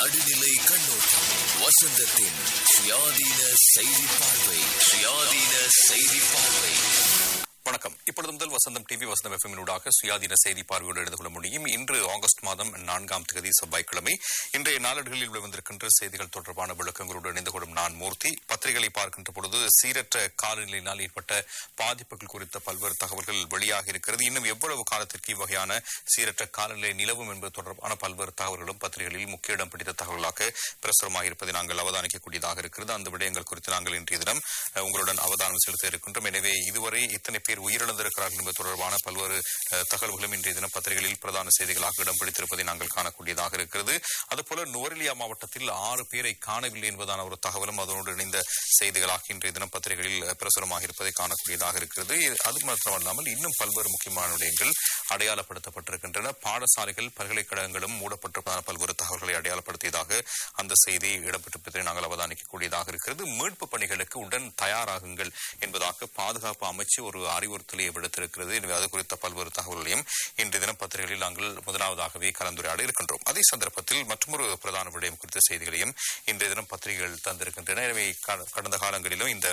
நடுநிலை கண்ணோட்டம் வசந்தத்தின் சுயாதீன செய்தி பார்வை சுயாதீன செய்தி பார்வை வணக்கம் இப்பொழுது முதல் வசந்தம் டிவி வசந்தம் எஃப்எம்மினூடாக சுயாதீன செய்தி பார்வையோடு எழுந்து கொள்ள முடியும் இன்று ஆகஸ்ட் மாதம் நான்காம் தேதி செவ்வாய்க்கிழமை இன்றைய நாளேடுகளில் வெளிவந்திருக்கின்ற செய்திகள் தொடர்பான விளக்கங்களோடு இணைந்து கொள்ளும் நான் மூர்த்தி பத்திரிகைகளை பார்க்கின்ற பொழுது சீரற்ற காலநிலையினால் ஏற்பட்ட பாதிப்புகள் குறித்த பல்வேறு தகவல்கள் வெளியாக இருக்கிறது இன்னும் எவ்வளவு காலத்திற்கு இவ்வகையான சீரற்ற காலநிலை நிலவும் என்பது தொடர்பான பல்வேறு தகவல்களும் பத்திரிகைகளில் முக்கிய இடம் பிடித்த தகவலாக பிரசுரமாக இருப்பதை நாங்கள் அவதானிக்கக்கூடியதாக இருக்கிறது அந்த விடயங்கள் குறித்து நாங்கள் இன்றைய தினம் அஹ், உங்களுடன் அவதானம் செலுத்த இருக்கின்றோம் எனவே இதுவரை இத்தனை பேர் உயிரிழந்திருக்கிறார்கள் என்பது தொடர்பான பல்வேறு அஹ், தகவல்களும் இன்றைய தினம் பத்திரிகைகளில் பிரதான செய்திகளாக இடம் பிடித்திருப்பதை நாங்கள் காணக்கூடியதாக இருக்கிறது அதுபோல நுவரெலியா மாவட்டத்தில் ஆறு பேரை காணவில்லை என்பதான ஒரு தகவலும் அதனோடு இணைந்த செய்திகளாக இன்றைய தினம் பத்திரிகைகளில் அஹ், பிரசுரமாக இருப்பதை காணக்கூடியதாக இருக்கிறது இது- அது மாத்திரமல்லாமல் இன்னும் பல்வேறு முக்கியமான விடயங்கள் அடையாளப்படுத்தப்பட்டிருக்கின்றன பாடசாலைகள் பல்கலைக்கழகங்களும் மூடப்பட்டிருப்பதான பல்வேறு தகவல்களை அடையாளப்படுத்தியதாக அந்த செய்தி இடம்பெற்றிருப்பதை நாங்கள் அவதானிக்கக்கூடியதாக இருக்கிறது மீட்பு பணிகளுக்கு உடன் தயாராகுங்கள் என்பதாக பாதுகாப்பு அமைச்சு ஒரு அறிவுறுத்தலை விடுத்திருக்கிறது எனவே அது குறித்த பல்வேறு தகவல்களையும் இன்றைய தினம் பத்திரிகைகளில் நாங்கள் முதலாவதாகவே கலந்துரையாட இருக்கின்றோம் அதே சந்தர்ப்பத்தில் மற்றொரு பிரதான விடயம் குறித்த செய்திகளையும் இன்றைய தினம் பத்திரிகைகள் தந்திருக்கின்றன எனவே க- கடந்த காலங்களிலும் இந்த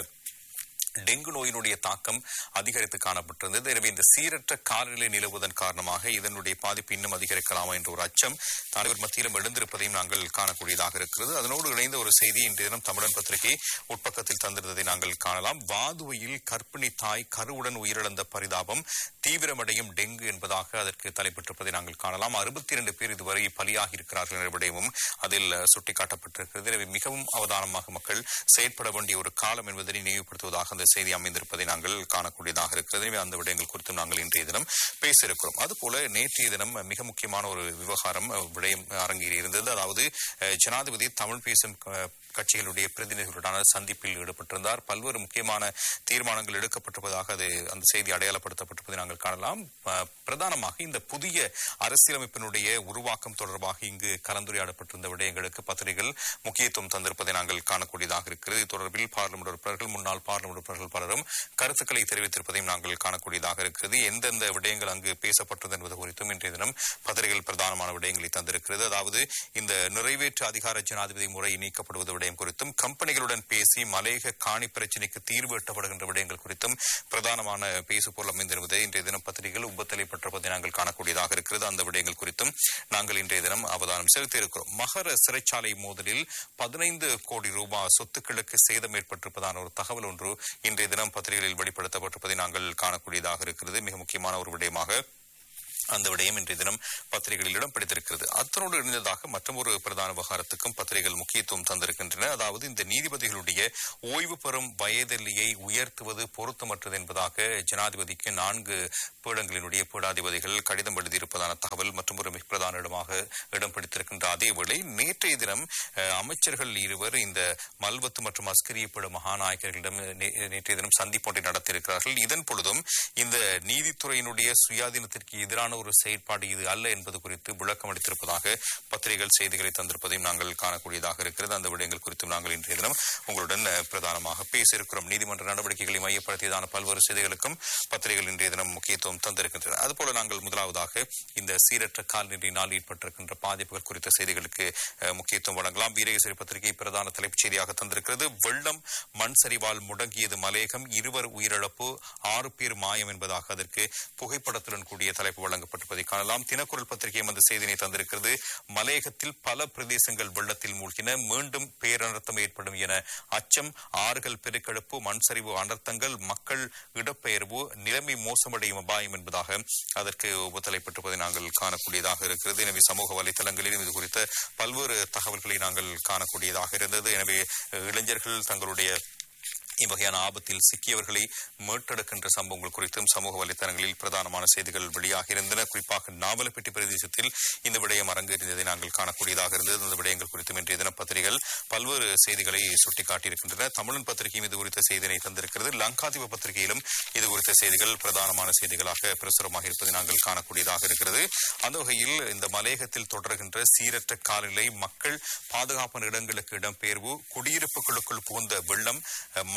டெங்கு நோயினுடைய தாக்கம் அதிகரித்து காணப்பட்டிருந்தது எனவே இந்த சீரற்ற காலநிலை நிலவுவதன் காரணமாக இதனுடைய பாதிப்பு இன்னும் அதிகரிக்கலாமா என்ற ஒரு அச்சம் தலைவர் மத்தியிலும் எழுந்திருப்பதையும் நாங்கள் காணக்கூடியதாக இருக்கிறது அதனோடு இணைந்த ஒரு செய்தி இன்றைய தினம் தமிழன் பத்திரிகை உட்பக்கத்தில் தந்திருந்ததை நாங்கள் காணலாம் வாதுவையில் கர்ப்பிணி தாய் கருவுடன் உயிரிழந்த பரிதாபம் தீவிரமடையும் டெங்கு என்பதாக அதற்கு தலைப்பட்டிருப்பதை நாங்கள் காணலாம் அறுபத்தி இரண்டு பேர் இதுவரை பலியாகி இருக்கிறார்கள் என்ற விடயமும் அதில் அஹ், சுட்டிக்காட்டப்பட்டிருக்கிறது எனவே மிகவும் அவதானமாக மக்கள் செயற்பட வேண்டிய ஒரு காலம் என்பதை நினைவுபடுத்துவதாக அந்த செய்தி அமைந்திருப்பதை நாங்கள் காணக்கூடியதாக இருக்கிறது எனவே அந்த விடயங்கள் குறித்தும் நாங்கள் இன்றைய தினம் பேச இருக்கிறோம் அதுபோல நேற்றைய தினம் மிக முக்கியமான ஒரு விவகாரம் அஹ், விடயம் அரங்கேறி இருந்தது அதாவது அஹ், ஜனாதிபதி தமிழ் பேசும் அஹ், கட்சிகளுடைய பிரதிநிதிகளுடனான சந்திப்பில் ஈடுபட்டிருந்தார் பல்வேறு முக்கியமான தீர்மானங்கள் எடுக்கப்பட்டிருப்பதாக அது அந்த செய்தி அடையாளப்படுத்தப்பட்டிருப்பதை நாங்கள் காணலாம் அஹ், பிரதானமாக இந்த புதிய அரசியலமைப்பினுடைய உருவாக்கம் தொடர்பாக இங்கு கலந்துரையாடப்பட்டிருந்த விடயங்களுக்கு பத்திரிகைகள் முக்கியத்துவம் தந்திருப்பதை நாங்கள் காணக்கூடியதாக இருக்கிறது இது தொடர்பில் பார்லிமெண்ட் உறுப்பினர்கள் முன்னாள் பார்லிமெண்ட் உறுப்பினர்கள் பலரும் கருத்துக்களை தெரிவித்திருப்பதையும் நாங்கள் காணக்கூடியதாக இருக்கிறது எந்தெந்த விடயங்கள் அங்கு பேசப்பட்டது என்பது குறித்தும் இன்றைய தினம் பத்திரிகைகள் பிரதானமான விடயங்களை தந்திருக்கிறது அதாவது இந்த நிறைவேற்று அதிகார ஜனாதிபதி முறை நீக்கப்படுவது விடயம் குறித்தும் கம்பெனிகளுடன் பேசி மலையக காணி பிரச்சினைக்கு தீர்வு எட்டப்படுகின்ற விடயங்கள் குறித்தும் பிரதானமான பேசு பொருள் அமைந்திருப்பதை இன்றைய தினம் பத்திரிகைகள் உபத்தலைப்பட்டிருப்பதை நாங்கள் காணக்கூடியதாக இருக்கிறது அந்த விடயங்கள் குறித்தும் நாங்கள் இன்றைய தினம் அவதானம் செலுத்தி இருக்கிறோம் மகர சிறைச்சாலை மோதலில் பதினைந்து கோடி ரூபாய் சொத்துக்களுக்கு சேதம் ஏற்பட்டிருப்பதான ஒரு தகவல் ஒன்று இன்றைய தினம் பத்திரிகைகளில் வெளிப்படுத்தப்பட்டிருப்பதை நாங்கள் காணக்கூடியதாக இருக்கிறது மிக முக்கியமான ஒரு விடயமாக அந்த விடயம் இன்றைய தினம் பத்திரிகைகளில் இடம் பிடித்திருக்கிறது அத்தனோடு இணைந்ததாக மற்றொரு பிரதான விவகாரத்துக்கும் பத்திரிகைகள் முக்கியத்துவம் தந்திருக்கின்றன அதாவது இந்த நீதிபதிகளுடைய ஓய்வு பெறும் வயதெல்லையை உயர்த்துவது பொருத்தமற்றது என்பதாக ஜனாதிபதிக்கு நான்கு பீடங்களினுடைய பீடாதிபதிகள் கடிதம் எழுதியிருப்பதான தகவல் மற்றும் ஒரு மிக பிரதான இடமாக இடம் பிடித்திருக்கின்ற அதேவேளை நேற்றைய தினம் அஹ், அமைச்சர்கள் இருவர் இந்த மல்வத்து மற்றும் அஸ்கரிய பீட மகாநாயகர்களிடம் நே- நேற்றைய தினம் சந்திப்பு ஒன்றை நடத்தியிருக்கிறார்கள் இதன் பொழுதும் இந்த நீதித்துறையினுடைய சுயாதீனத்திற்கு எதிரான ஒரு செயற்பாடு இது அல்ல என்பது குறித்து விளக்கம் அளித்திருப்பதாக பத்திரிகைகள் செய்திகளை தந்திருப்பதையும் நாங்கள் காணக்கூடியதாக இருக்கிறது அந்த விடயங்கள் குறித்தும் நாங்கள் இன்றைய தினம் உங்களுடன் அஹ், பிரதானமாக பேசியிருக்கிறோம் நீதிமன்ற நடவடிக்கைகளை மையப்படுத்தியதான பல்வேறு செய்திகளுக்கும் பத்திரிகைகள் இன்றைய தினம் முக்கியத்துவம் தந்திருக்கின்றன அதுபோல நாங்கள் முதலாவதாக இந்த சீரற்ற கால்நடையினால் ஏற்பட்டிருக்கின்ற பாதிப்புகள் குறித்த செய்திகளுக்கு அஹ், முக்கியத்துவம் வழங்கலாம் வீரகேசரி பத்திரிகை பிரதான தலைப்புச் செய்தியாக தந்திருக்கிறது வெள்ளம் மண் சரிவால் முடங்கியது மலையகம் இருவர் உயிரிழப்பு ஆறு பேர் மாயம் என்பதாக அதற்கு புகைப்படத்துடன் கூடிய தலைப்பு வழங்கப்பட்டிருப்பதை காணலாம் தினக்குரல் பத்திரிகையும் அந்த செய்தியை தந்திருக்கிறது மலையகத்தில் பல பிரதேசங்கள் வெள்ளத்தில் மூழ்கின மீண்டும் பேரனர்த்தம் ஏற்படும் என அச்சம் ஆறுகள் பெருக்கெடுப்பு மண் சரிவு அனர்த்தங்கள் மக்கள் இடப்பெயர்வு நிலைமை மோசமடையும் அபாயம் என்பதாக அதற்கு உபத்தலைப்பட்டிருப்பதை நாங்கள் காணக்கூடியதாக இருக்கிறது எனவே சமூக வலைதளங்களிலும் இது குறித்த பல்வேறு தகவல்களை நாங்கள் காணக்கூடியதாக இருந்தது எனவே அஹ், இளைஞர்கள் தங்களுடைய இவ்வகையான ஆபத்தில் சிக்கியவர்களை மீட்டெடுக்கின்ற சம்பவங்கள் குறித்தும் சமூக வலைத்தளங்களில் பிரதானமான செய்திகள் வெளியாக இருந்தன குறிப்பாக நாவலப்பட்டி பிரதேசத்தில் இந்த விடயம் அரங்கேறியதை நாங்கள் காணக்கூடியதாக இருந்தது அந்த விடயங்கள் குறித்தும் இன்றைய தின பத்திரிகைகள் பல்வேறு செய்திகளை சுட்டிக்காட்டியிருக்கின்றன தமிழன் பத்திரிகையும் இது குறித்த செய்தியை தந்திருக்கிறது லங்காதிப பத்திரிகையிலும் இது குறித்த செய்திகள் பிரதானமான செய்திகளாக பிரசுரமாக இருப்பதை நாங்கள் காணக்கூடியதாக இருக்கிறது அந்த வகையில் இந்த மலையகத்தில் தொடர்கின்ற சீரற்ற காலநிலை மக்கள் பாதுகாப்பான இடங்களுக்கு இடம்பெயர்வு குடியிருப்புகளுக்குள் புகுந்த வெள்ளம் அஹ், மண்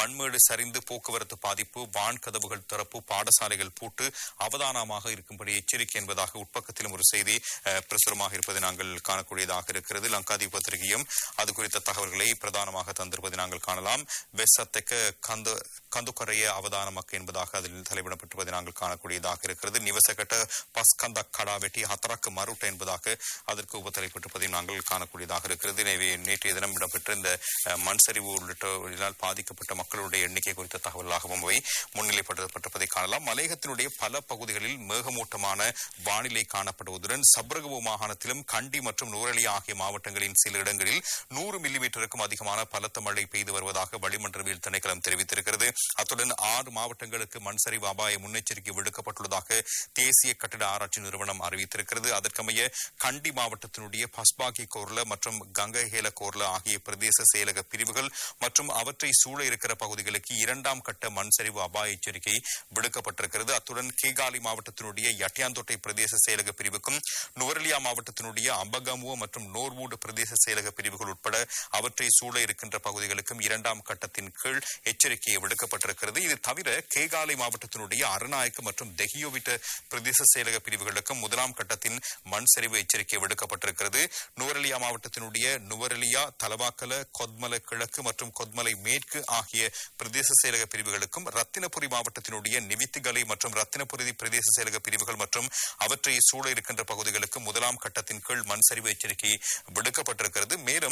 மண்மேடு சரிந்து போக்குவரத்து பாதிப்பு வான் கதவுகள் திறப்பு பாடசாலைகள் பூட்டு அவதானமாக இருக்கும்படி எச்சரிக்கை என்பதாக உட்பக்கத்திலும் ஒரு செய்தி அஹ், பிரசுரமாக இருப்பதை நாங்கள் காணக்கூடியதாக இருக்கிறது லங்காதி பத்திரிகையும் அது குறித்த தகவல்களை பிரதானமாக தந்திருப்பதை நாங்கள் காணலாம் வெசத்தக்க கந்து கந்துக்கரைய அவதானமக்க என்பதாக அதில் தலைவிடப்பட்டிருப்பதை நாங்கள் காணக்கூடியதாக இருக்கிறது நிவசகட்ட பஸ்கந்த கடாவெட்டி ஹத்தராக்கு மருட்ட என்பதாக அதற்கு உபத்தலைப்பட்டிருப்பதையும் நாங்கள் காணக்கூடியதாக இருக்கிறது எனவே நேற்றைய தினம் இடம்பெற்ற இந்த அஹ், மண் சரிவு உள்ளிட்டவர்களால் பாதிக்கப்பட்ட மக்களுடைய எண்ணிக்கை குறித்த தகவலாகவும் அவை முன்னிலைப்படுத்தப்பட்டிருப்பதை காணலாம் மலையகத்தினுடைய பல பகுதிகளில் மேகமூட்டமான வானிலை காணப்படுவதுடன் சப்ரகபு மாகாணத்திலும் கண்டி மற்றும் நூரலி ஆகிய மாவட்டங்களின் சில இடங்களில் நூறு மில்லிமீட்டருக்கும் அதிகமான பலத்த மழை பெய்து வருவதாக வளிமண்டலவியல் திணைக்களம் தெரிவித்திருக்கிறது அத்துடன் ஆறு மாவட்டங்களுக்கு மண் சரிவு அபாய முன்னெச்சரிக்கை விடுக்கப்பட்டுள்ளதாக தேசிய கட்டிட ஆராய்ச்சி நிறுவனம் அறிவித்திருக்கிறது அதற்கமைய கண்டி மாவட்டத்தினுடைய பஸ்பாகி கோர்ல மற்றும் கங்கைஹேல கோர்ல ஆகிய பிரதேச செயலக பிரிவுகள் மற்றும் அவற்றை சூழ இருக்கிற பகுதிகளுக்கு இரண்டாம் கட்ட மண் சரிவு அபாய எச்சரிக்கை விடுக்கப்பட்டிருக்கிறது அத்துடன் கேகாலி மாவட்டத்தினுடைய யட்டியாந்தோட்டை பிரதேச செயலக பிரிவுக்கும் நுவரலியா மாவட்டத்தினுடைய அம்பகமுவ மற்றும் நோர்வூடு பிரதேச செயலக பிரிவுகள் உட்பட அவற்றை சூழ இருக்கின்ற பகுதிகளுக்கும் இரண்டாம் கட்டத்தின் கீழ் எச்சரிக்கை விடுக்கப்பட்டிருக்கிறது இது தவிர கேகாலை மாவட்டத்தினுடைய அரநாயக்கு மற்றும் தெஹியோவிட்ட பிரதேச செயலக பிரிவுகளுக்கும் முதலாம் கட்டத்தின் மண் சரிவு எச்சரிக்கை விடுக்கப்பட்டிருக்கிறது நுவரலியா மாவட்டத்தினுடைய நுவரலியா தலவாக்கல கொத்மல கிழக்கு மற்றும் கொத்மலை மேற்கு ஆகிய பிரதேச செயலக பிரிவுகளுக்கும் ரத்தினபுரி மாவட்டத்தினுடைய நிவித்திகலை மற்றும் ரத்தினபுரி பிரதேச செயலக பிரிவுகள் மற்றும் அவற்றை சூழ இருக்கின்ற பகுதிகளுக்கு முதலாம் கட்டத்தின் கீழ் மண் சரிவு எச்சரிக்கை விடுக்கப்பட்டிருக்கிறது மேலும்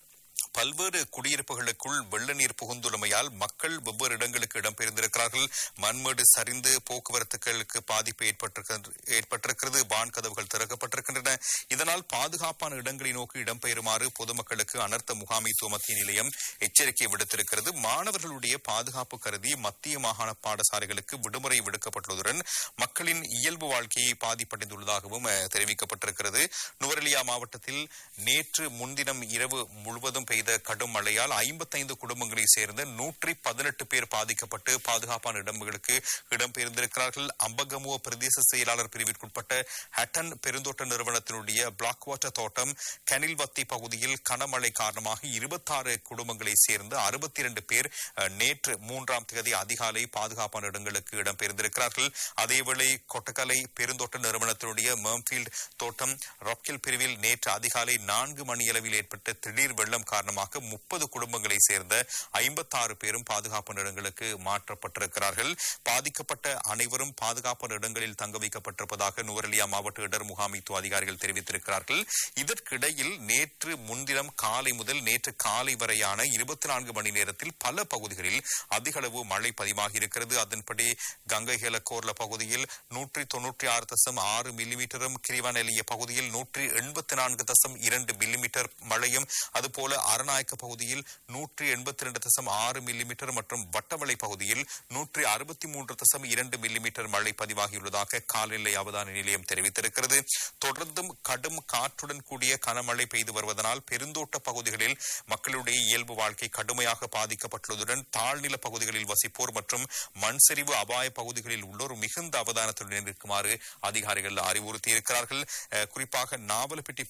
பல்வேறு குடியிருப்புகளுக்குள் வெள்ள நீர் புகுந்துள்ளமையால் மக்கள் வெவ்வேறு இடங்களுக்கு இடம்பெயர்ந்திருக்கிறார்கள் மண்மேடு சரிந்து போக்குவரத்துகளுக்கு பாதிப்பு ஏற்பட்டிருக்கிறது- ஏற்பட்டிருக்கிறது வான் கதவுகள் திறக்கப்பட்டிருக்கின்றன இதனால் பாதுகாப்பான இடங்களை நோக்கி இடம்பெயருமாறு பொதுமக்களுக்கு அனர்த்த முகாமைத்துவ மத்திய நிலையம் எச்சரிக்கை விடுத்திருக்கிறது மாணவர்களுடைய பாதுகாப்பு கருதி மத்திய மாகாண பாடசாலைகளுக்கு விடுமுறை விடுக்கப்பட்டுள்ளதுடன் மக்களின் இயல்பு வாழ்க்கையை பாதிப்படைந்துள்ளதாகவும் அஹ், தெரிவிக்கப்பட்டிருக்கிறது நுவரெலியா மாவட்டத்தில் நேற்று முன்தினம் இரவு முழுவதும் பெய்த கடும் மழையால் ஐம்பத்தைந்து குடும்பங்களை சேர்ந்த நூற்றி பதினெட்டு பேர் பாதிக்கப்பட்டு பாதுகாப்பான இடங்களுக்கு இடம்பெயர்ந்திருக்கிறார்கள் அம்பகமுவ பிரதேச செயலாளர் பிரிவிற்குட்பட்ட ஹட்டன் பெருந்தோட்ட நிறுவனத்தினுடைய பிளாக் வாட்டர் தோட்டம் கனில்வத்தி பகுதியில் கனமழை காரணமாக இருபத்தாறு குடும்பங்களை சேர்ந்த அறுபத்தி இரண்டு பேர் அஹ், நேற்று மூன்றாம் தேதி அதிகாலை பாதுகாப்பான இடங்களுக்கு இடம்பெயர்ந்திருக்கிறார்கள் அதேவேளை கொட்டக்கலை பெருந்தோட்ட நிறுவனத்தினுடைய மேம்ஃபீல்ட் தோட்டம் ராக்கில் பிரிவில் நேற்று அதிகாலை நான்கு மணியளவில் ஏற்பட்ட திடீர் வெள்ளம் காரணமாக முப்பது குடும்பங்களை சேர்ந்த ஐம்பத்தாறு பேரும் பாதுகாப்பான இடங்களுக்கு மாற்றப்பட்டிருக்கிறார்கள் பாதிக்கப்பட்ட அனைவரும் பாதுகாப்பான இடங்களில் தங்க வைக்கப்பட்டிருப்பதாக நுவரெலியா மாவட்ட இடர் முகாமைத்துவ அதிகாரிகள் தெரிவித்திருக்கிறார்கள் இதற்கிடையில் நேற்று முன்தினம் காலை முதல் நேற்று காலை வரையான இருபத்தி நான்கு மணி நேரத்தில் பல பகுதிகளில் அதிக அளவு மழை பதிவாகி இருக்கிறது அதன்படி கங்கை ஹெலக்கோர்ல பகுதியில் நூற்றி தொன்னூற்றி ஆறு தசம் ஆறு மில்லிமீட்டரும் கிரிவானெலிய பகுதியில் நூற்றி எண்பத்தி நான்கு தசம் இரண்டு மில்லிமீட்டர் மழையும் அதுபோல அரநாயக்க பகுதியில் நூற்றி எண்பத்தி இரண்டு தசம் ஆறு மில்லிமீட்டர் மற்றும் வட்டவளை பகுதியில் நூற்றி அறுபத்தி மூன்று தசம் இரண்டு மில்லிமீட்டர் மழை பதிவாகியுள்ளதாக காலநிலை அவதான நிலையம் தெரிவித்திருக்கிறது தொடர்ந்தும் கடும் காற்றுடன் கூடிய கனமழை பெய்து வருவதனால் பெருந்தோட்ட பகுதிகளில் மக்களுடைய இயல்பு வாழ்க்கை கடுமையாக பாதிக்கப்பட்டுள்ளதுடன் தாழ்நில பகுதிகளில் வசிப்போர் மற்றும் மண் சரிவு அபாய பகுதிகளில் உள்ளோர் மிகுந்த அவதானத்துடன் இருக்குமாறு அதிகாரிகள் அறிவுறுத்தியிருக்கிறார்கள் அஹ், குறிப்பாக நாவலப்பிட்டி